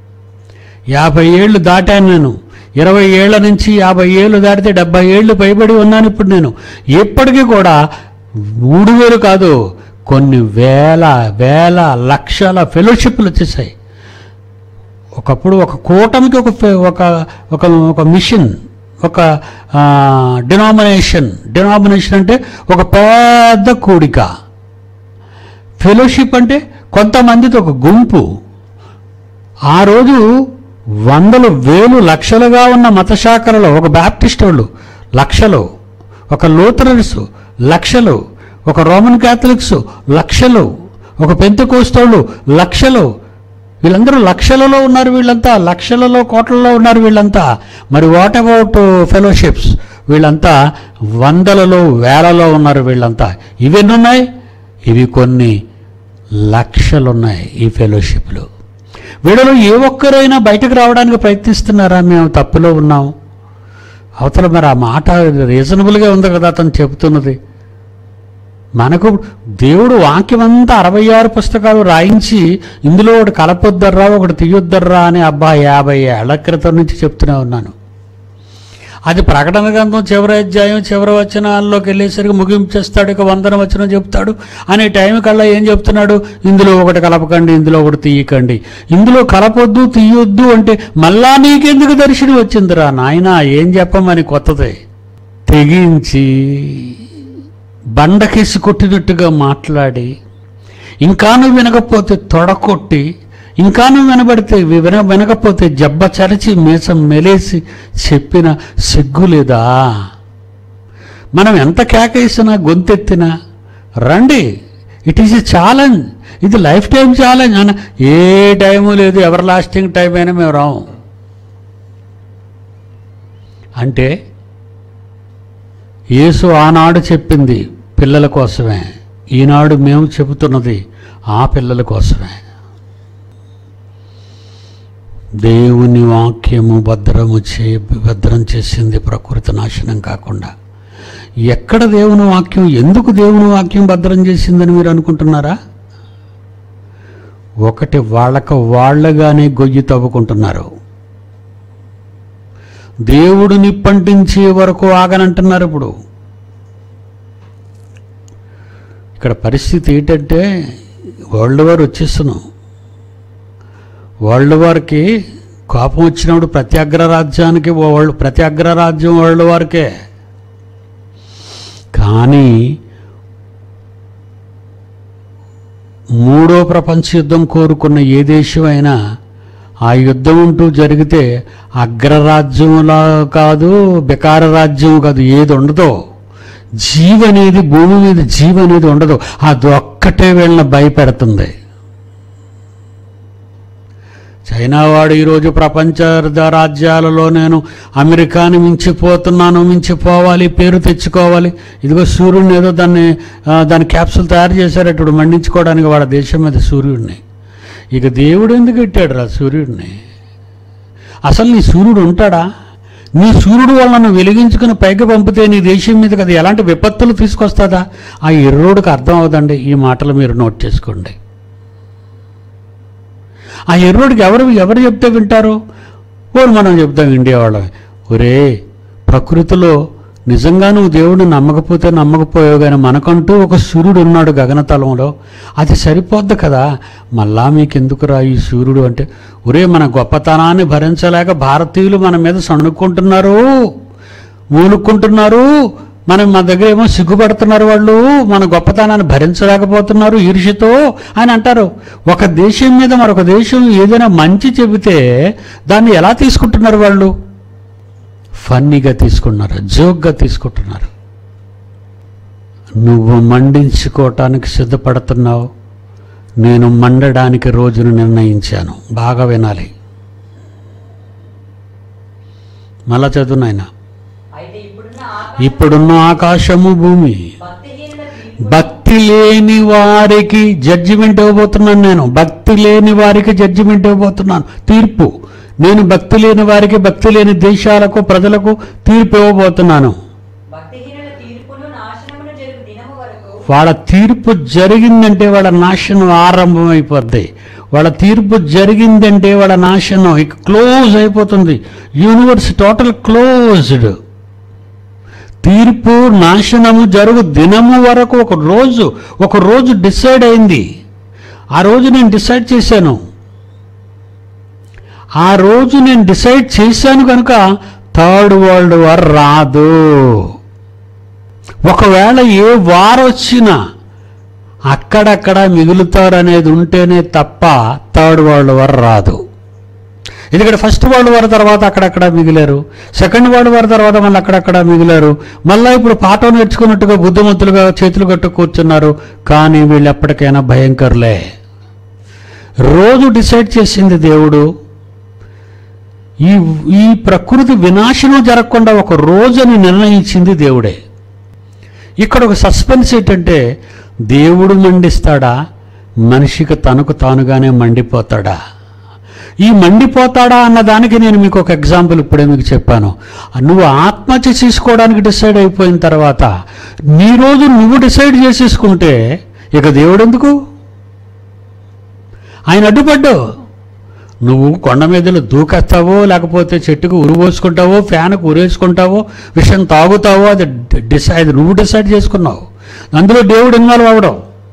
యాభై ఏళ్ళు దాటాను నేను ఇరవై ఏళ్ల నుంచి యాభై ఏళ్ళు దాటితే డెబ్బై ఏళ్ళు పైబడి ఉన్నాను ఇప్పుడు నేను ఎప్పటికీ కూడా మూడు వేలు కాదు కొన్ని వేల వేల లక్షల ఫెలోషిప్లు వచ్చేసాయి ఒకప్పుడు ఒక కూటమికి ఒక ఫె- ఒక ఒక ఒక మిషన్ ఒక డినామినేషన్ డినామినేషన్ అంటే ఒక పెద్ద కూడిక ఫెలోషిప్ అంటే కొంతమందితో ఒక గుంపు ఆ రోజు వందలు వేలు లక్షలుగా ఉన్న మత శాఖలలో ఒక బ్యాప్టిస్ట్ వాళ్ళు లక్షలు ఒక లూథరన్స్ లక్షలు ఒక రోమన్ క్యాథలిక్స్ లక్షలు ఒక పెంతకోస్తోళ్ళు లక్షలు వీళ్ళందరూ లక్షలలో ఉన్నారు వీళ్ళంతా లక్షలలో కోట్లలో ఉన్నారు వీళ్ళంతా మరి వాట్ అబౌట్ ఫెలోషిప్స్ వీళ్ళంతా వందలలో వేలలో ఉన్నారు వీళ్ళంతా ఇవెన్ని ఉన్నాయి ఇవి కొన్ని లక్షలున్నాయి ఈ ఫెలోషిప్లు వీళ్ళలో ఏ ఒక్కరైనా బయటకు రావడానికి ప్రయత్నిస్తున్నారా మేము తప్పులో ఉన్నాం అవతల మరి ఆ మాట రీజనబుల్గా ఉంది కదా అతను చెబుతున్నది మనకు దేవుడు వాక్యమంతా అరవై ఆరు పుస్తకాలు రాయించి ఇందులో ఒకటి కలపొద్దర్రా ఒకటి తీయొద్దర్రా అని అబ్బా యాభై ఏళ్ల క్రితం నుంచి చెప్తూనే ఉన్నాను అది ప్రకటన గ్రంథం చివరి అధ్యాయం చివరి వచనాల్లోకి వెళ్ళేసరికి ముగింపు చేస్తాడు ఇక వందన వచనం చెప్తాడు అనే టైం కల్లా ఏం చెప్తున్నాడు ఇందులో ఒకటి కలపకండి ఇందులో ఒకటి తీయకండి ఇందులో కలపొద్దు తీయొద్దు అంటే మళ్ళా నీకెందుకు దర్శనం వచ్చిందిరా నాయనా ఏం చెప్పమని కొత్తది తెగించి బండకేసి కొట్టినట్టుగా మాట్లాడి ఇంకా నువ్వు వినకపోతే తొడకొట్టి ఇంకా నువ్వు వినబడితే వి- విన వినకపోతే జబ్బ చరిచి మీసం మెలేసి చెప్పిన సిగ్గు లేదా మనం ఎంత కేకేసినా గొంతెత్తినా రండి ఇట్ ఈస్ ఎ ఛాలెంజ్ ఇది లైఫ్ టైం ఛాలెంజ్ అన్న ఏ టైము లేదు ఎవర్ లాస్టింగ్ టైం అయినా మేము రాము అంటే యేసు ఆనాడు చెప్పింది పిల్లల కోసమే ఈనాడు మేము చెబుతున్నది ఆ పిల్లల కోసమే దేవుని వాక్యము భద్రము చే భద్రం చేసింది ప్రకృతి నాశనం కాకుండా ఎక్కడ దేవుని వాక్యం ఎందుకు దేవుని వాక్యం భద్రం చేసిందని మీరు అనుకుంటున్నారా ఒకటి వాళ్ళకు వాళ్ళగానే గొయ్యి తవ్వుకుంటున్నారు దేవుడు నిప్పంటించే వరకు ఆగనంటున్నారు ఇప్పుడు ఇక్కడ పరిస్థితి ఏంటంటే వరల్డ్ వార్ వచ్చేస్తున్నాం వరల్డ్ వార్కి కోపం వచ్చినప్పుడు ప్రతి అగ్రరాజ్యానికి వరల్డ్ ప్రతి అగ్రరాజ్యం వరల్డ్ వార్కే కానీ మూడో ప్రపంచ యుద్ధం కోరుకున్న ఏ దేశమైనా ఆ యుద్ధం ఉంటూ జరిగితే అగ్రరాజ్యంలా కాదు బెకార రాజ్యం కాదు ఏది ఉండదో జీవ అనేది భూమి మీద జీవ అనేది ఉండదు అది ఒక్కటే వీళ్ళని భయపెడుతుంది చైనా వాడు ఈరోజు ప్రపంచ ద- రాజ్యాలలో నేను అమెరికాని మించిపోతున్నాను మించిపోవాలి పేరు తెచ్చుకోవాలి ఇదిగో సూర్యుడిని ఏదో దాన్ని ఆ, దాని క్యాప్సుల్ తయారు చేశారు ఇప్పుడు మండించుకోవడానికి వాడి దేశం మీద సూర్యుడిని ఇక దేవుడు ఎందుకు పెట్టాడు రా సూర్యుడిని అసలు నీ సూర్యుడు ఉంటాడా నీ సూర్యుడు వాళ్ళను వెలిగించుకుని పైకి పంపితే నీ దేశం మీదకి అది ఎలాంటి విపత్తులు తీసుకొస్తుందా ఆ ఎర్రోడికి అర్థం అవదండి ఈ మాటలు మీరు నోట్ చేసుకోండి ఆ ఎర్రోడికి ఎవరు ఎవరు చెప్తే వింటారు ఓరు మనం చెప్తాం ఇండియా వాళ్ళని ఒరే ప్రకృతిలో నిజంగా నువ్వు దేవుడిని నమ్మకపోతే నమ్మకపోయావు కానీ మనకంటూ ఒక సూర్యుడు ఉన్నాడు గగనతలంలో అది సరిపోద్ది కదా మళ్ళా మీకెందుకురా ఈ సూర్యుడు అంటే ఒరే మన గొప్పతనాన్ని భరించలేక భారతీయులు మన మీద సణుక్కుంటున్నారు మూలుక్కుంటున్నారు మనం మన దగ్గర ఏమో సిగ్గుపడుతున్నారు వాళ్ళు మన గొప్పతనాన్ని భరించలేకపోతున్నారు ఈర్ష్యతో అని అంటారు ఒక దేశం మీద మరొక దేశం ఏదైనా మంచి చెబితే దాన్ని ఎలా తీసుకుంటున్నారు వాళ్ళు ఫన్నీగా తీసుకుంటున్నారు జోక్గా తీసుకుంటున్నారు నువ్వు మండించుకోవటానికి సిద్ధపడుతున్నావు నేను మండడానికి రోజును నిర్ణయించాను బాగా వినాలి మళ్ళా చదువు నాయనా అయితే ఇప్పుడున్న ఇప్పుడున్న ఆకాశము భూమి భక్తిహీనుల తీర్పు భక్తి లేని వారికి జడ్జిమెంట్ ఇవ్వబోతున్నాను నేను భక్తి లేని వారికి జడ్జిమెంట్ ఇవ్వబోతున్నాను తీర్పు నేను భక్తి లేని వారికి భక్తి లేని దేశాలకు ప్రజలకు తీర్పు ఇవ్వబోతున్నాను భక్తిహీనుల తీర్పును నాశనమును జరుగు దినము వరకు వాళ్ళ తీర్పు జరిగిందంటే వాళ్ళ నాశనం ఆరంభమైపోద్ది వాళ్ళ తీర్పు జరిగిందంటే వాళ్ళ నాశనం ఇక క్లోజ్ అయిపోతుంది యూనివర్స్ టోటల్ క్లోజ్డ్ తీర్పు నాశనము జరుగు దినము వరకు ఒక రోజు ఒక రోజు డిసైడ్ అయింది ఆ రోజు నేను డిసైడ్ చేశాను ఆ రోజు నేను డిసైడ్ చేశాను కనుక థర్డ్ వరల్డ్ వార్ రాదు ఒకవేళ ఏ వార్ వచ్చినా అక్కడక్కడ మిగులుతారనేది ఉంటేనే తప్ప థర్డ్ వరల్డ్ వార్ రాదు ఎందుకంటే ఫస్ట్ వరల్డ్ వార్ తర్వాత అక్కడక్కడ మిగిలారు సెకండ్ వరల్డ్ వార్ తర్వాత మళ్ళీ అక్కడక్కడ మిగిలారు మళ్ళీ ఇప్పుడు పాఠం నేర్చుకున్నట్టుగా బుద్ధిమంతులుగా చేతులు కట్టు కూర్చున్నారు కానీ వీళ్ళు ఎప్పటికైనా భయంకరులే రోజు డిసైడ్ చేసింది దేవుడు ఈ ఈ ప్రకృతి వినాశనం జరగకుండా ఒక రోజుని నిర్ణయించింది దేవుడే ఇక్కడ ఒక సస్పెన్స్ ఏంటంటే దేవుడు మండిస్తాడా మనిషికి తనకు తానుగానే మండిపోతాడా ఈ మండిపోతాడా అన్న దానికి నేను మీకు ఒక ఎగ్జాంపుల్ ఇప్పుడే మీకు చెప్పాను నువ్వు ఆత్మహత్య చేసుకోవడానికి డిసైడ్ అయిపోయిన తర్వాత నీ రోజు నువ్వు డిసైడ్ చేసేసుకుంటే ఇక దేవుడు ఎందుకు ఆయన అడ్డుపడ్డావు నువ్వు కొండ మీదలో దూకేస్తావో లేకపోతే చెట్టుకు ఉరువోసుకుంటావో ఫ్యాన్కు ఉరేసుకుంటావో విషయం తాగుతావో అది డిసైడ్ నువ్వు డిసైడ్ చేసుకున్నావు అందులో దేవుడు ఇన్వాల్వ్ అవ్వడం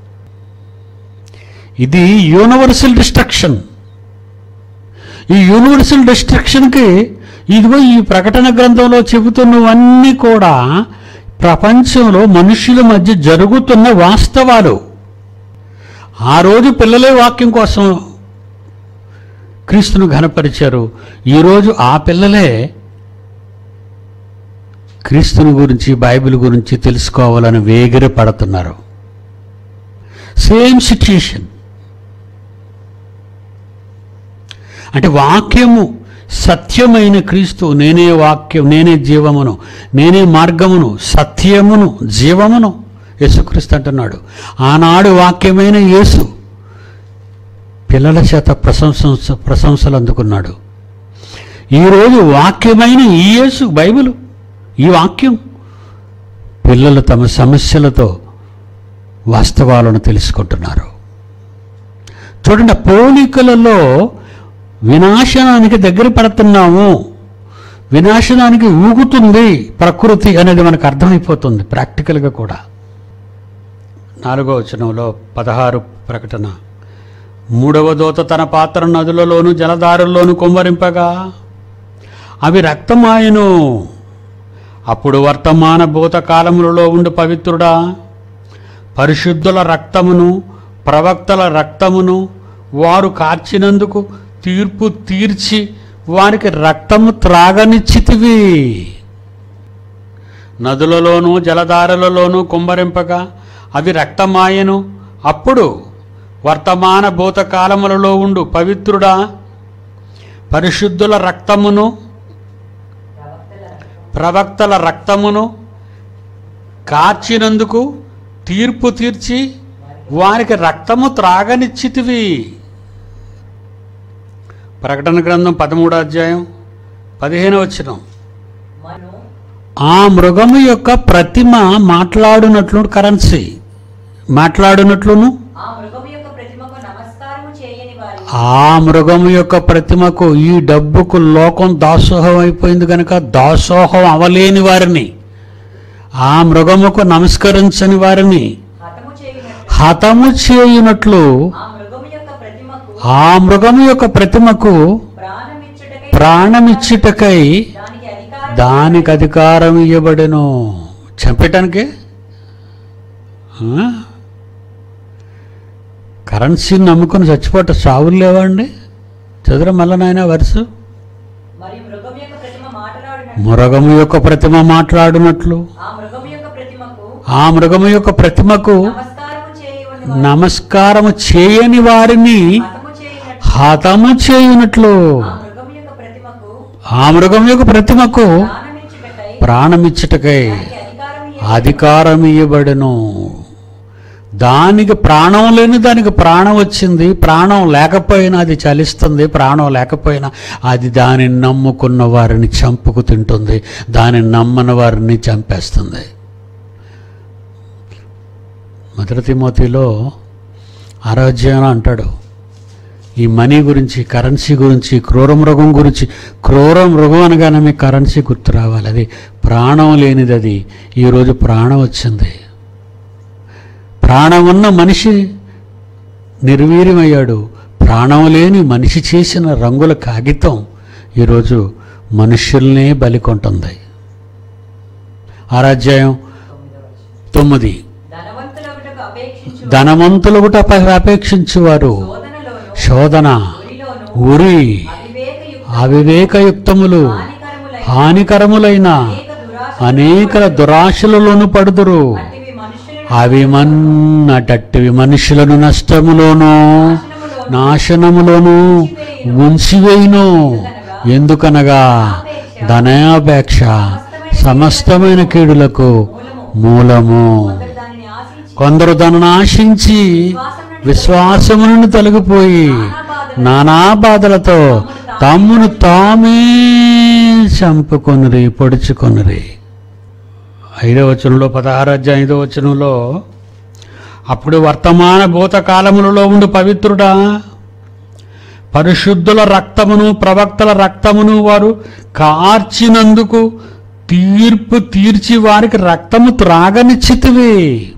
ఇది యూనివర్సల్ డిస్ట్రక్షన్ ఈ యూనివర్సల్ డిస్ట్రక్షన్కి ఇదిగో ఈ ప్రకటన గ్రంథంలో చెబుతున్నవన్నీ కూడా ప్రపంచంలో మనుషుల మధ్య జరుగుతున్న వాస్తవాలు ఆ రోజు పిల్లలే వాక్యం కోసం క్రీస్తును ఘనపరిచారు ఈరోజు ఆ పిల్లలే క్రీస్తుని గురించి బైబిల్ గురించి తెలుసుకోవాలని వేగిర పడుతున్నారు సేమ్ సిచ్యుయేషన్ అంటే వాక్యము సత్యమైన క్రీస్తు నేనే వాక్యం నేనే జీవమును నేనే మార్గమును సత్యమును జీవమును యేసుక్రీస్తు అంటున్నాడు ఆనాడు వాక్యమైన యేసు పిల్లల చేత ప్రశంస ప్రశంసలు అందుకున్నాడు ఈరోజు వాక్యమైన ఈ యేసు బైబిల్ ఈ వాక్యం పిల్లలు తమ సమస్యలతో వాస్తవాలను తెలుసుకుంటున్నారు చూడండి ఆ పోలికలలో వినాశనానికి దగ్గర పడుతున్నాము వినాశనానికి ఊగుతుంది ప్రకృతి అనేది మనకు అర్థమైపోతుంది ప్రాక్టికల్గా కూడా నాలుగో వచనంలో పదహారు ప్రకటన మూడవ దూత తన పాత్ర నదులలోను జలధారుల్లోను కుమ్మరింపగా అవి రక్తమాయను అప్పుడు వర్తమాన భూత కాలములలో ఉండు పవిత్రుడా పరిశుద్ధుల రక్తమును ప్రవక్తల రక్తమును వారు కార్చినందుకు తీర్పు తీర్చి వారికి రక్తము త్రాగనిచ్చితివి నదులలోనూ జలధారలలోనూ కుమ్మరింపగా అవి రక్తమాయను అప్పుడు వర్తమాన భూతకాలములలో ఉండు పవిత్రుడా పరిశుద్ధుల రక్తమును ప్రవక్తల రక్తం. ప్రవక్తల రక్తమును కార్చినందుకు తీర్పు తీర్చి వారికి రక్తము త్రాగనిచ్చితివి ప్రకటన గ్రంథం పదమూడో అధ్యాయం పదిహేను వచ్చిన మను ఆ మృగము యొక్క ప్రతిమ మాట్లాడునట్లు కరెన్సీ మాట్లాడునట్లును ఆ మృగము యొక్క ప్రతిమకు నమస్కారము చేయని వారి ఆ మృగము యొక్క ప్రతిమకు ఈ డబ్బుకు లోకం దాసోహం అయిపోయింది కనుక దాసోహం అవలేని వారిని ఆ మృగముకు నమస్కరించని వారిని హతము చేయనట్లు హతము చేయునట్లు ఆ మృగము యొక్క ప్రతిమకు ఆ మృగము యొక్క ప్రతిమకు ప్రాణమిచ్చుటకై ప్రాణమిచ్చుటకై దానికి అధికారం దానికి అధికారం ఇవ్వబడెను చంపటానికి కరెన్సీని నమ్ముకుని చచ్చిపోట సావులు లేవండి చదువు మళ్ళా నాయన వరుస మరియు మృగము యొక్క ప్రతిమ మాట్లాడినట్లు మృగము యొక్క ప్రతిమ మాట్లాడునట్లు ఆ మృగము యొక్క ప్రతిమకు ఆ మృగము యొక్క ప్రతిమకు నమస్కారము చేయని వారు నమస్కారము చేయని వారిని హతము చేయనట్లు హతము చేయునట్లు ఆ మృగము యొక్క ప్రతిమకు ఆ మృగం యొక్క ప్రతిమకు ప్రాణమిచ్చుటకై ప్రాణమిచ్చుటకై దానికి అధికారం ఇయ్య- అధికారం ఇవ్వబడెను దానికి ప్రాణం లేని దానికి ప్రాణం వచ్చింది ప్రాణం లేకపోయినా అది చలిస్తుంది ప్రాణం లేకపోయినా అది దానిని నమ్ముకున్న వారిని చంపుకు తింటుంది దానిని నమ్మని వారిని చంపేస్తుంది మొదటి తిమోతిలో ఆరోగ్యం అంటాడు ఈ మనీ గురించి కరెన్సీ గురించి క్రూర మృగం గురించి క్రూర మృగం అనగానే మీకు కరెన్సీ గుర్తు రావాలి అది ప్రాణం లేనిది అది ఈరోజు ప్రాణం వచ్చింది ప్రాణం ఉన్న మనిషి నిర్వీర్యమయ్యాడు ప్రాణం లేని మనిషి చేసిన రంగుల కాగితం ఈరోజు మనుషుల్నే బలికొంటుంది ఆరాధ్యాయం తొమ్మిది ధనవంతులగుటకు అపేక్షించు ధనవంతులుగుట అపేక్షించువారు శోధనలోను శోధన ఉరిలోను ఉరి అవివేకయుక్త అవివేకయుక్తములు హానికరములైన హానికరములైన అనేక దురాశ అనేక దురాశలలోను పడుదురు అట్టివి మనుషులను అవి మన్నటట్టివి మనుషులను నష్టములోను నాశనములోను ముంచివేయును ఎందుకనగా ధనాపేక్ష సమస్తమైన కీడులకు మూలము కొందరు దానిని ఆశించి కొందరు దానిని ఆశించి విశ్వాసములను తొలగిపోయి నానా బాధలతో తమ్మును తామే చంపుకొనిరి పొడుచుకొనిరి ఐదవ వచనంలో పదహారు అధ్యాయం ఐదవ వచనంలో అప్పుడు వర్తమాన భూతకాలములలో ఉండు పవిత్రుడా పరిశుద్ధుల రక్తమును ప్రవక్తల రక్తమును వారు కార్చినందుకు తీర్పు తీర్చి వారికి రక్తము త్రాగనిచ్చితివి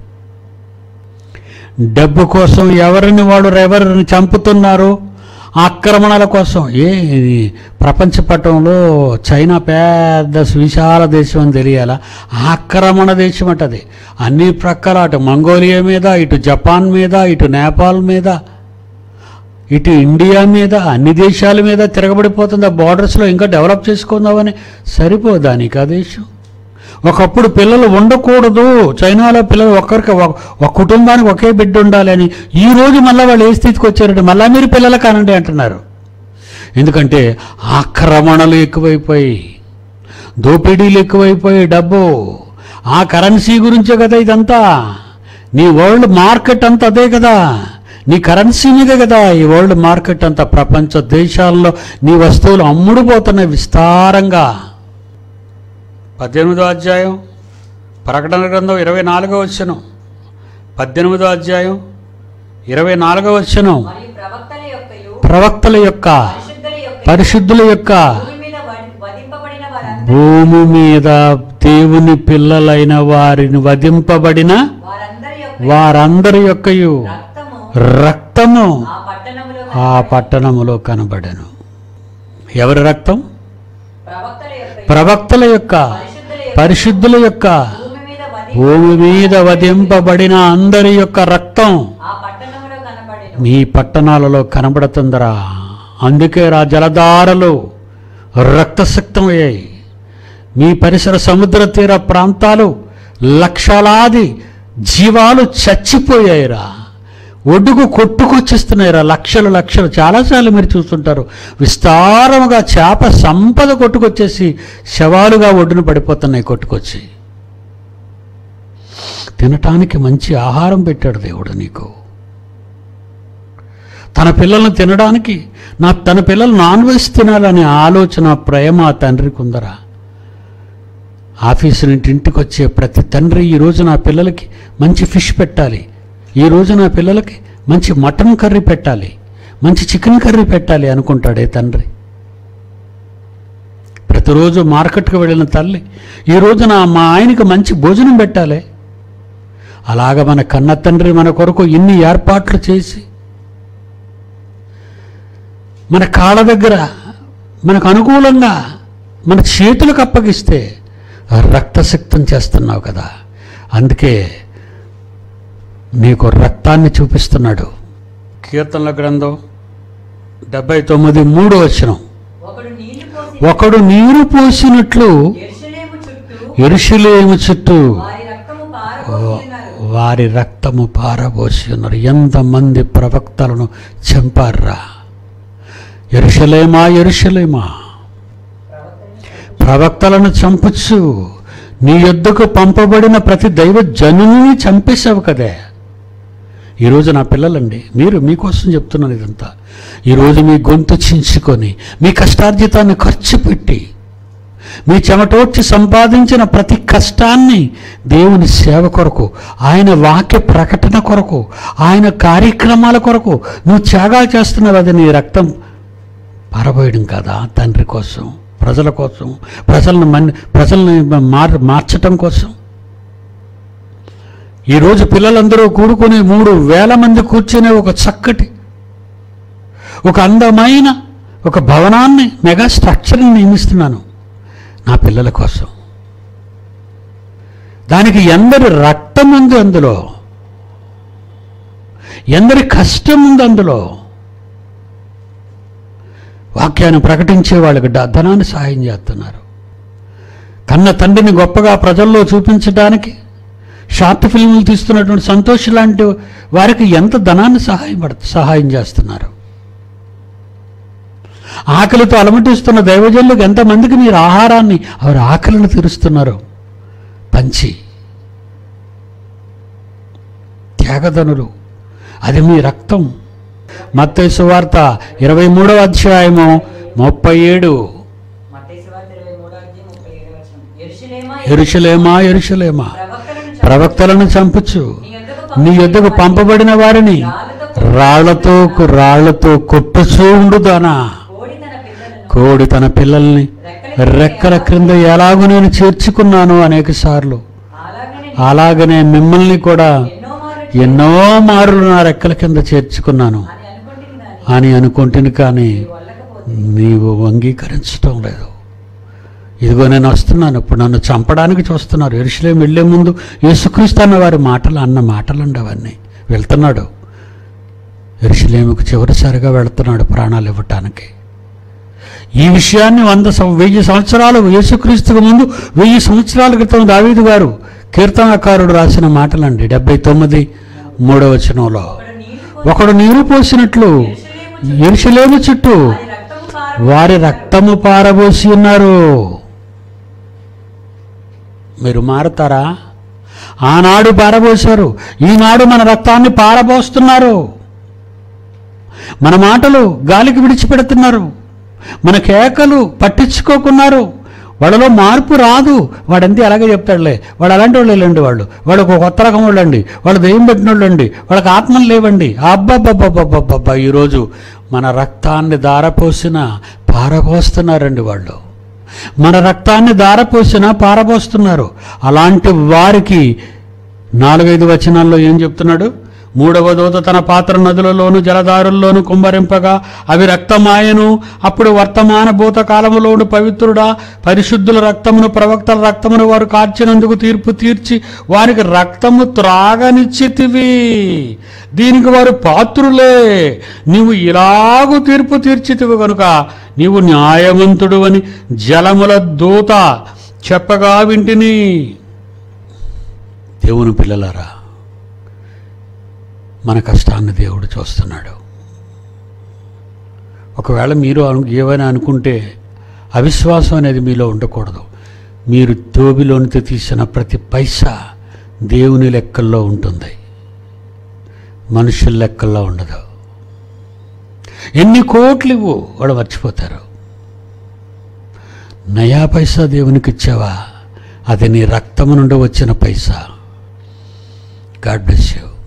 డబ్బు కోసం ఎవరిని వాడు ఎవరిని చంపుతున్నారు ఆక్రమణల కోసం ఏ ఇది ప్రపంచ పటంలో చైనా పెద్ద విశాల దేశం అని తెలియాలా ఆక్రమణ దేశం అంటది అన్ని ప్రక్కల అటు మంగోలియా మీద ఇటు జపాన్ మీద ఇటు నేపాల్ మీద ఇటు ఇండియా మీద అన్ని దేశాల మీద తిరగబడిపోతుంది ఆ బార్డర్స్లో ఇంకా డెవలప్ చేసుకుందామని సరిపోదా నీకు ఆ దేశం ఒకప్పుడు పిల్లలు ఉండకూడదు చైనాలో పిల్లలు ఒక్కరికి ఒక ఒక కుటుంబానికి ఒకే బిడ్డ ఉండాలి అని ఈ రోజు మళ్ళీ వాళ్ళు ఏ స్థితికి వచ్చారంటే మళ్ళీ మీరు పిల్లలు కానండి అంటున్నారు ఎందుకంటే ఆక్రమణలు ఎక్కువైపోయి దోపిడీలు ఎక్కువైపోయి డబ్బు ఆ కరెన్సీ గురించే కదా ఇదంతా నీ వరల్డ్ మార్కెట్ అంతా అదే కదా నీ కరెన్సీ మీదే కదా ఈ వరల్డ్ మార్కెట్ అంతా ప్రపంచ దేశాల్లో నీ వస్తువులు అమ్ముడుపోతున్నాయి విస్తారంగా పద్దెనిమిదో అధ్యాయం ప్రకటన గ్రంథం ఇరవై నాలుగో వచ్చను పద్దెనిమిదో అధ్యాయం ఇరవై నాలుగో వచ్చను మరియు ప్రవక్తల యొక్కయు ప్రవక్తల యొక్క పరిశుద్ధుల యొక్క పరిశుద్ధుల యొక్క భూమి మీద వడి- వధింపబడిన వారందరూ భూమి మీద దేవుని పిల్లలైన వారిని వధింపబడిన వారందరి యొక్క వారందరి యొక్కయు రక్తము రక్తము ఆ పట్టణములో ఆ పట్టణములో కనబడెను ఎవరి రక్తం ప్రవక్తల యొక్క ప్రవక్తల యొక్క పరిశుద్ధుల యొక్క పరిశుద్ధుల యొక్క భూమి మీద వధి భూమి మీద వధింపబడిన అందరి యొక్క రక్తం ఆ పట్టణములో కనబడెను మీ పట్టణాలలో కనబడుతుందరా అందుకే రా జలధారలు రక్తసక్తమయ్యాయి మీ పరిసర సముద్ర తీర ప్రాంతాలు లక్షలాది జీవాలు చచ్చిపోయాయిరా ఒడ్డుకు కొట్టుకొచ్చేస్తున్నాయిరా లక్షలు లక్షలు చాలాసార్లు మీరు చూస్తుంటారు విస్తారముగా చేప సంపద కొట్టుకొచ్చేసి శవాలుగా ఒడ్డున పడిపోతున్నాయి కొట్టుకొచ్చి తినటానికి మంచి ఆహారం పెట్టాడు దేవుడు నీకు తన పిల్లల్ని తినడానికి నా తన పిల్లలు నాన్ వెజ్ తినాలనే ఆలోచన ప్రేమ ఆ తండ్రికి ఉందరా ఆఫీసు నుండి ఇంటికి వచ్చే ప్రతి తండ్రి ఈ రోజు నా పిల్లలకి మంచి ఫిష్ పెట్టాలి ఈ రోజు నా పిల్లలకి మంచి మటన్ కర్రీ పెట్టాలి మంచి చికెన్ కర్రీ పెట్టాలి అనుకుంటాడే తండ్రి ప్రతిరోజు మార్కెట్కి వెళ్ళిన తల్లి ఈ రోజున మా ఆయనకి మంచి భోజనం పెట్టాలి అలాగ మన కన్న తండ్రి మన కొరకు ఇన్ని ఏర్పాట్లు చేసి మన కాళ్ళ దగ్గర మనకు అనుకూలంగా మన చేతులకు అప్పగిస్తే రక్తసిక్తం చేస్తున్నావు కదా అందుకే నీకు రక్తాన్ని చూపిస్తున్నాడు కీర్తనల గ్రంథం డెబ్బై తొమ్మిది మూడో వచనం ఒకడు నీళ్లు పోసి ఒకడు నీరు పోసినట్లు యెరూషలేము చుట్టూ ఎరుషులేము చుట్టూ వారి రక్తము పారబోసియున్నారు వారి రక్తము పారబోసి ఉన్నారు ఎంతమంది ప్రవక్తలను చంపారా ఎరుషలేమా ఎరుషలేమా ప్రవక్తలను చంపచ్చు నీ యొద్దకు పంపబడిన ప్రతి దైవ జనుని చంపేశావు కదే ఈరోజు నా పిల్లలండి మీరు మీకోసం చెప్తున్నాను ఇదంతా ఈరోజు మీ గొంతు చించుకొని మీ కష్టార్జితాన్ని ఖర్చు పెట్టి మీ చెమటోడ్చి సంపాదించిన ప్రతి కష్టాన్ని దేవుని సేవ కొరకు ఆయన వాక్య ప్రకటన కొరకు ఆయన కార్యక్రమాల కొరకు నువ్వు త్యాగాలు చేస్తున్నావు అది నీ రక్తం పారబోయడం కదా తండ్రి కోసం ప్రజల కోసం ప్రజలను మన్ ప్రజల్ని మార్ మార్చటం కోసం ఈరోజు పిల్లలందరూ కూడుకుని మూడు వేల మంది కూర్చునే ఒక చక్కటి ఒక అందమైన ఒక భవనాన్ని మెగా స్ట్రక్చర్ని నియమిస్తున్నాను నా పిల్లల కోసం దానికి ఎందరి రక్తం ఉంది అందులో ఎందరి కష్టం ఉంది అందులో వాక్యాన్ని ప్రకటించే వాళ్ళకి డ- ధనాన్ని సహాయం చేస్తున్నారు కన్న తండ్రిని గొప్పగా ప్రజల్లో చూపించడానికి షార్ట్ ఫిల్ములు తీస్తున్నటువంటి సంతోష్ లాంటి వారికి ఎంత ధనాన్ని సహాయపడ సహాయం చేస్తున్నారు ఆకలితో అలమటిస్తున్న దైవజనులకు ఎంతమందికి మీరు ఆహారాన్ని వారి ఆకలిని తీరుస్తున్నారు పంచి త్యాగధనులు అది మీ రక్తం మత్తయి సువార్త ఇరవై మూడవ అధ్యాయము ముప్పై ఏడు మత్తయి సువార్త 23 అధ్యాయం 37 వచనం. యెరూషలేమా ఎరుషలేమా ఎరుషలేమా ప్రవక్తలను ప్రవక్తలను చంపచ్చు నీ యొద్దకు నీ యొద్దకు పంపబడిన వారిని రాళ్లతో రాళ్లతో కొట్టుచూ ఉండుదానా కోడి తన పిల్లలను కోడి తన పిల్లల్ని రెక్కల క్రింద ఎలాగో నేను చేర్చుకున్నాను అనేక సార్లు అలాగనే అలాగనే మిమ్మల్ని కూడా ఎన్నో మార్లు ఎన్నో మార్లు నా రెక్కల కింద చేర్చుకున్నాను అని అనుకుంటుంది కానీ అని అనుకుంటుంది కానీ వల్లకపోతే నీవు అంగీకరించటం లేదు ఇదిగో నేను వస్తున్నాను ఇప్పుడు నన్ను చంపడానికి చూస్తున్నారు ఎరుసలేం వెళ్ళే ముందు యేసుక్రీస్తు అన్న వారి మాటలు అన్న మాటలండి అవన్నీ వెళ్తున్నాడు ఎరుసలేముకు చివరిసారిగా వెళ్తున్నాడు ప్రాణాలు ఇవ్వటానికి ఈ విషయాన్ని వంద సం- వెయ్యి సంవత్సరాలు యేసుక్రీస్తుకు ముందు వెయ్యి సంవత్సరాల క్రితం దావీదు గారు కీర్తనాకారుడు రాసిన మాటలండి డెబ్బై తొమ్మిది మూడవ వచనంలో ఒకడు నీళ్లు ఒకడు నీరు పోసినట్లు ఎరుసలేము చుట్టూ వారి రక్తము పార వారి రక్తము పారబోసి ఉన్నారు మీరు మారతారా ఆనాడు పారబోశారు ఈనాడు మన రక్తాన్ని పారబోస్తున్నారు మన మాటలు గాలికి విడిచిపెడుతున్నారు మన కేకలు పట్టించుకోకున్నారు వాళ్ళలో మార్పు రాదు వాడంతే అలాగే చెప్తాడులే వాడు అలాంటి వాళ్ళు వెళ్ళండి వాళ్ళు వాళ్ళు ఒక కొత్త రకం వాళ్ళండి వాళ్ళు దెయ్యం పెట్టిన వాళ్ళండి వాళ్ళకి ఆత్మలు లేవండి అబ్బబ్బబ్బబ్బబ్బబ్బబ్బా ఈరోజు మన రక్తాన్ని దారపోసిన పారపోస్తున్నారండి వాళ్ళు మన రక్తాన్ని దారపోసిన పారపోస్తున్నారు అలాంటి వారికి నాలుగైదు వచనాల్లో ఏం చెప్తున్నాడు మూడవ దూత తన పాత్ర నదులలోను జలధారుల్లోను కుమ్మరింపగా అవి రక్తమాయను అప్పుడు వర్తమాన భూత కాలములోను పవిత్రుడా పరిశుద్ధుల రక్తమును ప్రవక్తల రక్తమును వారు కార్చినందుకు తీర్పు తీర్చి వారికి రక్తము త్రాగనిచ్చితివి దీనికి వారు పాత్రులే నీవు ఇలాగు తీర్పు తీర్చితివి కనుక నీవు న్యాయవంతుడు అని జలముల దూత చెప్పగా వింటిని దేవుని పిల్లలారా మన కష్టాన్ని దేవుడు చూస్తున్నాడు ఒకవేళ మీరు అను- ఏమైనా అనుకుంటే అవిశ్వాసం అనేది మీలో ఉండకూడదు మీరు తోబిలోనికి తీసిన ప్రతి పైసా దేవుని లెక్కల్లో ఉంటుంది మనుషుల లెక్కల్లో ఉండదు ఎన్ని కోట్లు ఇవ్వు వాడు మర్చిపోతారు నయా పైసా దేవునికి ఇచ్చావా అది నీ రక్తము నుండి వచ్చిన పైసా గాడ్ బ్లెస్ యూ